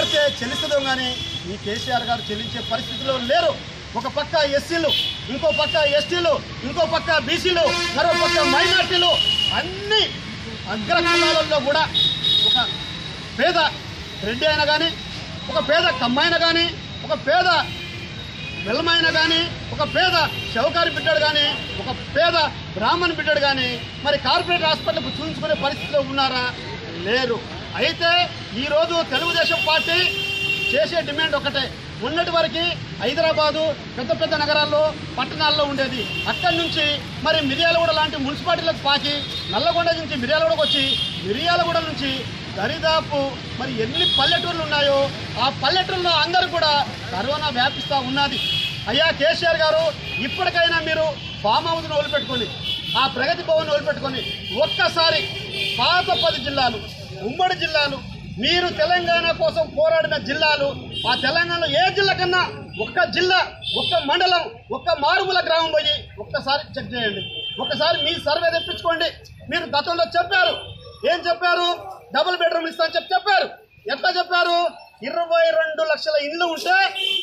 చెల్లిస్తే చెల్లిస్తుందో కానీ ఈ కేసీఆర్ గారు చెల్లించే పరిస్థితిలో లేరు ఒక పక్క ఎస్సీలు ఇంకో పక్క ఎస్టీలు ఇంకో పక్క బీసీలు మరో పక్క మైనార్టీలు అన్ని అగ్రకులాలలో కూడా ఒక పేద రెడ్డి అయినా కానీ ఒక పేద కమ్మైన కానీ ఒక పేద వెల్లమైన కానీ ఒక పేద షౌకారి బిడ్డడు కానీ ఒక పేద బ్రాహ్మణ్ బిడ్డడు కానీ మరి కార్పొరేట్ హాస్పిటల్కు చూపించుకునే పరిస్థితిలో ఉన్నారా లేరు అయితే ఈరోజు తెలుగుదేశం పార్టీ చేసే డిమాండ్ ఒకటే మొన్నటి వరకు హైదరాబాదు పెద్ద పెద్ద నగరాల్లో పట్టణాల్లో ఉండేది అక్కడి నుంచి మరి మిర్యాలగూడ లాంటి మున్సిపాలిటీలకు పాకి నల్లగొండ నుంచి మిర్యాలగూడకు వచ్చి మిర్యాలగూడ నుంచి దరిదాపు మరి ఎన్ని పల్లెటూర్లు ఉన్నాయో ఆ పల్లెటూరులో అందరూ కూడా కరోనా వ్యాపిస్తూ ఉన్నది అయ్యా కేసీఆర్ గారు ఇప్పటికైనా మీరు ఫామ్ హౌస్ను వదిలిపెట్టుకొని ఆ ప్రగతి భవన్ వదిలిపెట్టుకొని ఒక్కసారి పాత పది జిల్లాలు ఉమ్మడి జిల్లాలు మీరు తెలంగాణ కోసం పోరాడిన జిల్లాలు ఆ తెలంగాణలో ఏ జిల్లా కన్నా ఒక్క జిల్లా ఒక్క మండలం ఒక్క మారుమూల గ్రామం పోయి ఒక్కసారి చెక్ చేయండి ఒక్కసారి మీ సర్వే తెప్పించుకోండి మీరు గతంలో చెప్పారు ఏం చెప్పారు డబుల్ బెడ్రూమ్ ఇస్తామని చెప్పి చెప్పారు ఎట్లా చెప్పారు ఇరవై రెండు లక్షల ఇండ్లు ఉంటే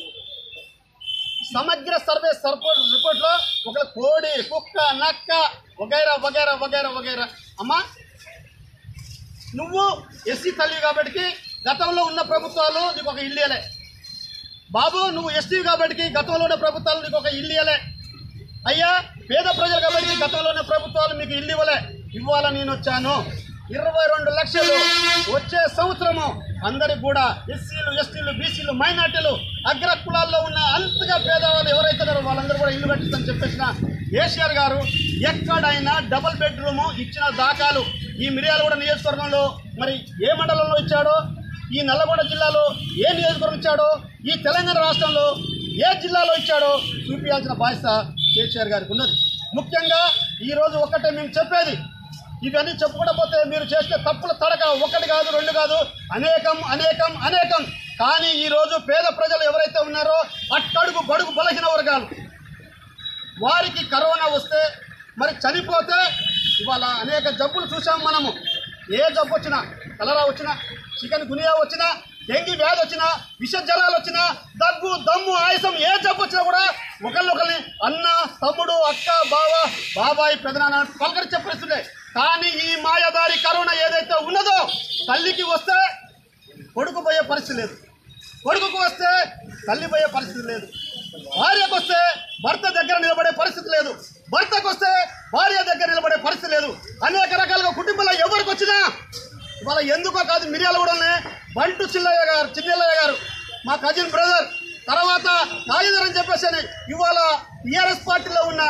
సమగ్ర సర్వే సర్పో- రిపోర్ట్లో ఒక కోడి కుక్క నక్క వగైరా వగైరా వగైరా వగైరా అమ్మా నువ్వు ఎస్సీ తల్లి కాబట్టి గతంలో ఉన్న ప్రభుత్వాలు నీకు ఒక ఇల్లు ఇయ్యలే బాబు నువ్వు ఎస్టీ కాబట్టి గతంలో ఉన్న ప్రభుత్వాలు నీకు ఒక ఇల్లు ఇయ్యలే అయ్యా పేద ప్రజలు కాబట్టి గతంలో ఉన్న ప్రభుత్వాలు మీకు ఇల్లు ఇవ్వలే ఇవ్వాల నేను వచ్చాను ఇరవై రెండు లక్షలు వచ్చే సంవత్సరము అందరికి కూడా ఎస్సీలు ఎస్టీలు బీసీలు మైనార్టీలు అగ్ర కులాల్లో ఉన్న అంతగా పేదవాళ్ళు ఎవరైతే ఉన్నారో వాళ్ళందరూ కూడా ఇల్లు కట్టిందని చెప్పేసిన కేసీఆర్ గారు ఎక్కడైనా డబుల్ బెడ్రూమ్ ఇచ్చిన దాఖలు ఈ మిర్యాలగూడ నియోజకవర్గంలో మరి ఏ మండలంలో ఇచ్చాడో ఈ నల్లగొండ జిల్లాలో ఏ నియోజకవర్గం ఇచ్చాడో ఈ తెలంగాణ రాష్ట్రంలో ఏ జిల్లాలో ఇచ్చాడో చూపించాల్సిన బాధ్యత కేసీఆర్ గారికి ఉన్నది ముఖ్యంగా ఈరోజు ఒక్కటే మేము చెప్పేది ఇవన్నీ చెప్పుకోకపోతే మీరు చేస్తే తప్పుల తడక ఒకటి కాదు రెండు కాదు అనేకం అనేకం అనేకం కానీ ఈరోజు పేద ప్రజలు ఎవరైతే ఉన్నారో అట్టడుగు బడుగు బలహీన వర్గాలు వారికి కరోనా వస్తే మరి చనిపోతే ఇవాళ అనేక జబ్బులు చూసాం మనము ఏ జబ్బు వచ్చినా కలరా వచ్చినా చికెన్ గునియా వచ్చినా డెంగీ వ్యాధి వచ్చినా విష జలాలు వచ్చినా దగ్గు దమ్ము ఆయాసం ఏ జబ్బు వచ్చినా కూడా ఒకరినొకరిని అన్న తమ్ముడు అక్క బావ బాబాయ్ పెదనాన్న పలకరి చెప్పేస్తుండే కానీ ఈ మాయదారి కరోనా ఏదైతే ఉన్నదో తల్లికి వస్తే కొడుకు పోయే పరిస్థితి లేదు కొడుకుకు వస్తే తల్లి పోయే పరిస్థితి లేదు భార్యకు వస్తే భర్త దగ్గర నిలబడే పరిస్థితి లేదు భర్తకు వస్తే భార్య దగ్గర నిలబడే పరిస్థితి లేదు అనేక రకాలుగా కుటుంబంలో ఎవరికి వచ్చినా ఇవాళ ఎందుకో కాదు మిర్యాలగూడనే బంటు చిల్లయ్య గారు చిన్నయ్య గారు మా కజిన్ బ్రదర్ తర్వాత నాగేందర్ అని చెప్పేసి అని ఇవాళ టీఆర్ఎస్ పార్టీలో ఉన్న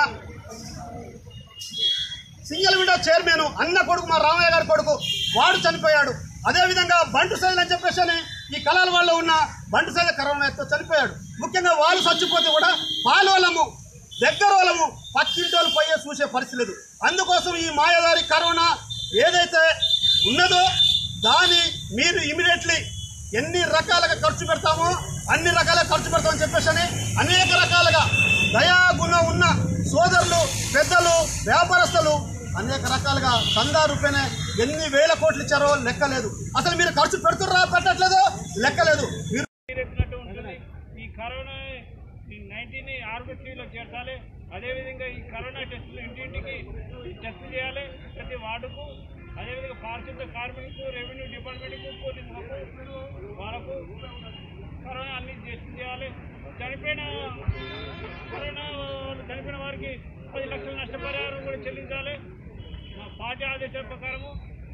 సింగిల్ విండో చైర్మన్ అన్న కొడుకు మా రామయ్య గారి కొడుకు వాడు చనిపోయాడు అదేవిధంగా బంటు శైలి అని చెప్పేసి అని ఈ కళాల వాళ్ళు ఉన్న బంటు శైలి కరోనాతో చనిపోయాడు ముఖ్యంగా వాళ్ళు చచ్చిపోతే కూడా పాలోలము దగ్గర వాళ్ళము పక్కింటి వాళ్ళు పోయే చూసే పరిస్థితి లేదు అందుకోసం ఈ మాయదారి కరోనా ఏదైతే ఉన్నదో దాని మీరు ఇమీడియట్లీ ఎన్ని రకాలుగా ఖర్చు పెడతామో అన్ని రకాలుగా ఖర్చు పెడతామని చెప్పేసి అని అనేక రకాలుగా దయాగుణం ఉన్న సోదరులు పెద్దలు వ్యాపారస్తులు అనేక రకాలుగా చందా రూపేనే ఎన్ని వేల కోట్లు ఇచ్చారో లెక్కలేదు అసలు మీరు ఖర్చు పెడుతుర్రా పెట్టట్లేదో లెక్కలేదు మీరు ఎత్తినట్టు ఉంటుంది ఈ కరోనా ఈ నైన్టీన్ ఆరోగ్యశ్రీలో చేర్చాలి అదేవిధంగా ఈ కరోనా టెస్టులు ఇంటింటికి టెస్ట్ చేయాలి ప్రతి వార్డుకు అదేవిధంగా పారిశుద్ధ కార్మికులకు రెవెన్యూ డిపార్ట్మెంట్కు పోలీసులకు వాళ్ళకు కరోనా అన్ని టెస్ట్ చేయాలి చనిపోయిన కరోనా వాళ్ళు చనిపోయిన వారికి పది లక్షల నష్టపరిహారం కూడా చెల్లించాలి మా పార్టీ ఆదేశాల ప్రకారము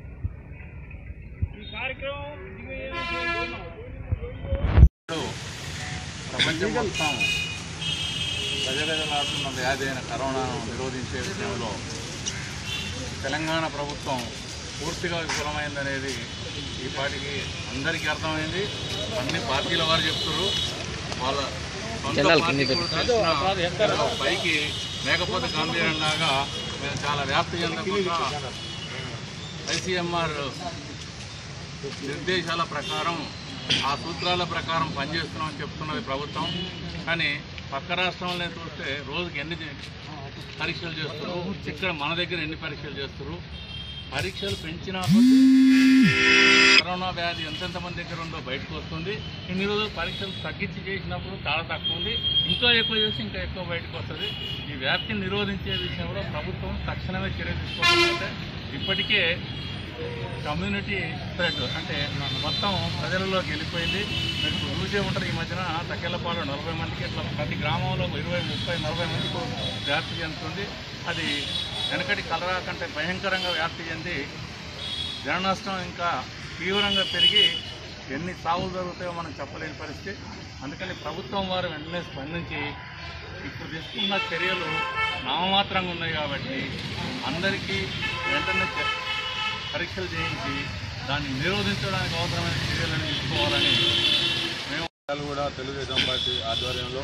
ఈ కార్యక్రమం దిగ్విజయం చేస్తున్నాం ఇప్పుడు ప్రపంచం మొత్తం గజగజలాడుతున్న వ్యాధి అయిన కరోనాను నిరోధించే విషయంలో తెలంగాణ ప్రభుత్వం పూర్తిగా విఫలమైందనేది ఈ పాటికి అందరికీ అర్థమైంది అన్ని పార్టీల వారు చెప్తున్నారు వాళ్ళ సొంత పార్టీ కూడా తెలిసిన ఏదో పైకి మేకపోతే గాంభీర్యం లాగా మేము చాలా వ్యాప్తి చెందకుండా ఐసీఎంఆర్ నిర్దేశాల ప్రకారం ఆ సూత్రాల ప్రకారం పనిచేస్తున్నామని చెప్తున్నది ప్రభుత్వం కానీ పక్క రాష్ట్రంలో చూస్తే రోజుకి ఎన్ని పరీక్షలు చేస్తారు ఇక్కడ మన దగ్గర ఎన్ని పరీక్షలు చేస్తారు పరీక్షలు పెంచినా కొద్దీ కరోనా వ్యాధి ఎంతెంత మంది దగ్గర ఉందో బయటకు వస్తుంది ఇన్ని రోజులు పరీక్షలు తగ్గించి చేసినప్పుడు చాలా తక్కువ ఉంది ఇంకా ఎక్కువ చేసి ఇంకా ఎక్కువ బయటకు వస్తుంది ఈ వ్యాప్తిని నిరోధించే విషయంలో ప్రభుత్వం తక్షణమే చర్య తీసుకోవాలంటే ఇప్పటికే కమ్యూనిటీ స్ప్రెడ్ అంటే మొత్తం ప్రజలలోకి వెళ్ళిపోయింది మీరు చూసే ఉంటారు ఈ మధ్యన తక్కెళ్ళపాడు నలభై మందికి ఇట్లా ప్రతి గ్రామంలో ఇరవై ముప్పై నలభై మందికి వ్యాప్తి చెందుతుంది అది వెనకటి కలరా కంటే భయంకరంగా వ్యాప్తి చెంది జన నష్టం ఇంకా తీవ్రంగా పెరిగి ఎన్ని సాగులు జరుగుతాయో మనం చెప్పలేని పరిస్థితి అందుకని ప్రభుత్వం వారు వెంటనే స్పందించి ఇప్పుడు తీసుకున్న చర్యలు నామమాత్రంగా ఉన్నాయి కాబట్టి అందరికీ వెంటనే చ- పరీక్షలు చేయించి దాన్ని నిరోధించడానికి అవసరమైన చర్యలను తీసుకోవాలని మేము వాళ్ళు కూడా తెలుగుదేశం పార్టీ ఆధ్వర్యంలో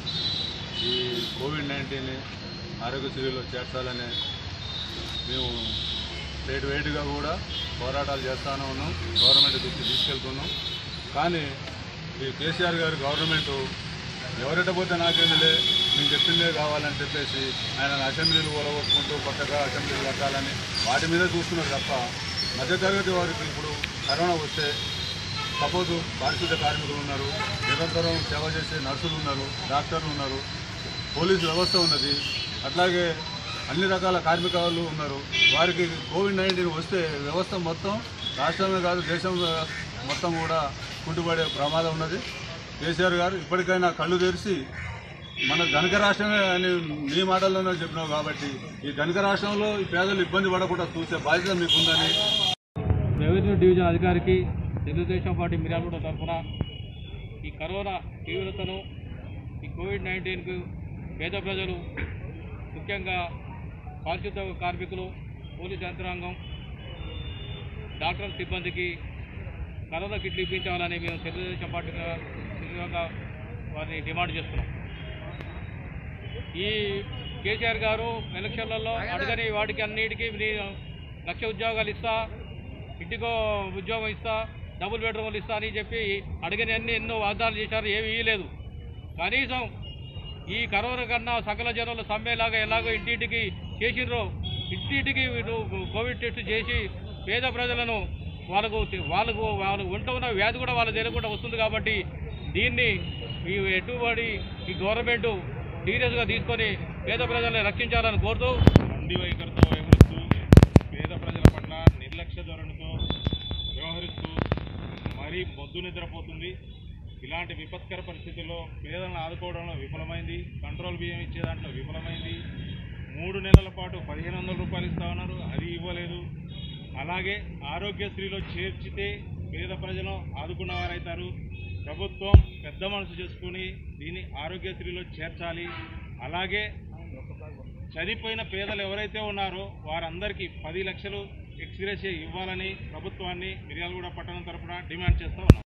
ఈ కోవిడ్ నైన్టీన్ ఆరోగ్యశ్రీలో చేర్చాలని మేము స్టేట్ వైడ్గా కూడా పోరాటాలు చేస్తానే ఉన్నాం గవర్నమెంట్ దృష్టి తీసుకెళ్తున్నాం కానీ ఈ కేసీఆర్ గారు గవర్నమెంట్ ఎవరెట పోతే నాకేందులే నేను చెప్పిందే కావాలని చెప్పేసి ఆయన అసెంబ్లీలు కూలగొట్టుకుంటూ కొత్తగా అసెంబ్లీలు కట్టాలని వాటి మీద చూస్తున్నారు తప్ప మధ్యతరగతి వారికి ఇప్పుడు కరోనా వస్తే సపోజ్ పారిశుద్ధ కార్మికులు ఉన్నారు నిరంతరం సేవ చేసే నర్సులు ఉన్నారు డాక్టర్లు ఉన్నారు పోలీసు వ్యవస్థ ఉన్నది అట్లాగే అన్ని రకాల కార్మికులు ఉన్నారు వారికి కోవిడ్ నైన్టీన్ వస్తే వ్యవస్థ మొత్తం రాష్ట్రమే కాదు దేశం మొత్తం కూడా కుంటుపడే ప్రమాదం ఉన్నది కేసీఆర్ గారు ఇప్పటికైనా కళ్ళు తెరిచి మన ధనిక రాష్ట్రమే అని మీ మాటల్లోనే చెప్పినావు కాబట్టి ఈ ధనిక రాష్ట్రంలో ఈ పేదలు ఇబ్బంది పడకుండా చూసే బాధ్యత మీకుందని రెవెన్యూ డివిజన్ అధికారికి తెలుగుదేశం పార్టీ మిర్యాలగూడ తరఫున ఈ కరోనా తీవ్రతను ఈ కోవిడ్ నైన్టీన్కు పేద ప్రజలు ముఖ్యంగా పారిశుద్ధ కార్మికులు పోలీస్ యంత్రాంగం డాక్టర్ సిబ్బందికి కరోనా కిట్లు ఇప్పించాలని మేము తెలుగుదేశం పార్టీగా తీవ్రంగా వారిని డిమాండ్ చేస్తున్నాం ఈ కేసీఆర్ గారు ఎలక్షన్లలో అడగని వాటికి అన్నిటికీ నేను లక్ష ఉద్యోగాలు ఇస్తా ఇంటికో ఉద్యోగం ఇస్తా డబుల్ బెడ్రూమ్లు ఇస్తా అని చెప్పి అడిగిన అన్ని ఎన్నో వాగ్దానాలు చేశారు ఏమీ ఇవ్వలేదు కనీసం ఈ కరోనా కన్నా సకల జనులు సమ్మెలాగా ఎలాగో ఇంటింటికి చేసిండ్రో ఇంటింటికి వీళ్ళు కోవిడ్ టెస్ట్ చేసి పేద ప్రజలను వాళ్ళకు వాళ్ళకు వాళ్ళకు ఒంట్లో ఉన్న వ్యాధి కూడా వాళ్ళకి తెలియకుండా వస్తుంది కాబట్టి దీన్ని ఈ ఎటుబడి ఈ గవర్నమెంట్ సీరియస్గా తీసుకొని పేద ప్రజల్ని రక్షించాలని కోరుతూ మొండి వైఖరితో వ్యవహరిస్తూ పేద ప్రజల పట్ల నిర్లక్ష్య ధోరణితో వ్యవహరిస్తూ మరీ మొద్దు నిద్రపోతుంది ఇలాంటి విపత్కర పరిస్థితుల్లో పేదలను ఆదుకోవడంలో విఫలమైంది కంట్రోల్ బియ్యం ఇచ్చే దాంట్లో విఫలమైంది మూడు నెలల పాటు పదిహేను వందల రూపాయలు ఇస్తా ఉన్నారు అది ఇవ్వలేదు అలాగే ఆరోగ్యశ్రీలో చేర్చితే పేద ప్రజలు ఆదుకున్నవారైతారు ప్రభుత్వం పెద్ద మనసు చేసుకుని దీన్ని ఆరోగ్యశ్రీలో చేర్చాలి అలాగే చనిపోయిన పేదలు ఎవరైతే ఉన్నారో వారందరికీ పది లక్షలు ఎక్స్గ్రేషియా ఇవ్వాలని ప్రభుత్వాన్ని మిర్యాలగూడ పట్టణం తరఫున డిమాండ్ చేస్తూ ఉన్నాం